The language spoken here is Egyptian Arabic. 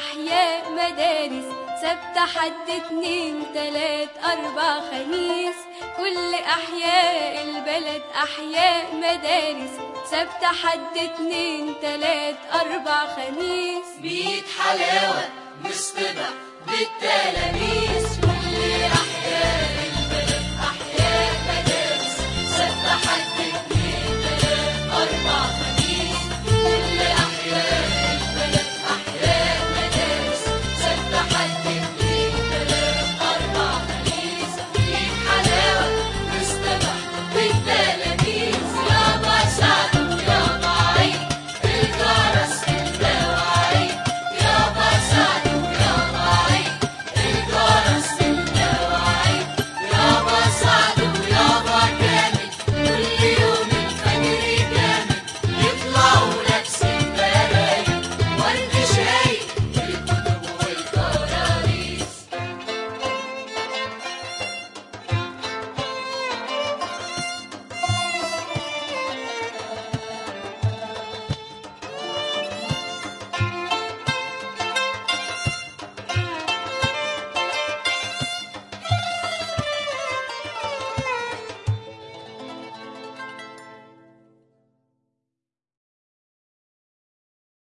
أحياء مدارس سبت حد اتنين تلات أربع خميس كل أحياء البلد أحياء مدارس سبت حد اتنين تلات أربع خميس ميت حلاوة مصطبة بالتلاميذ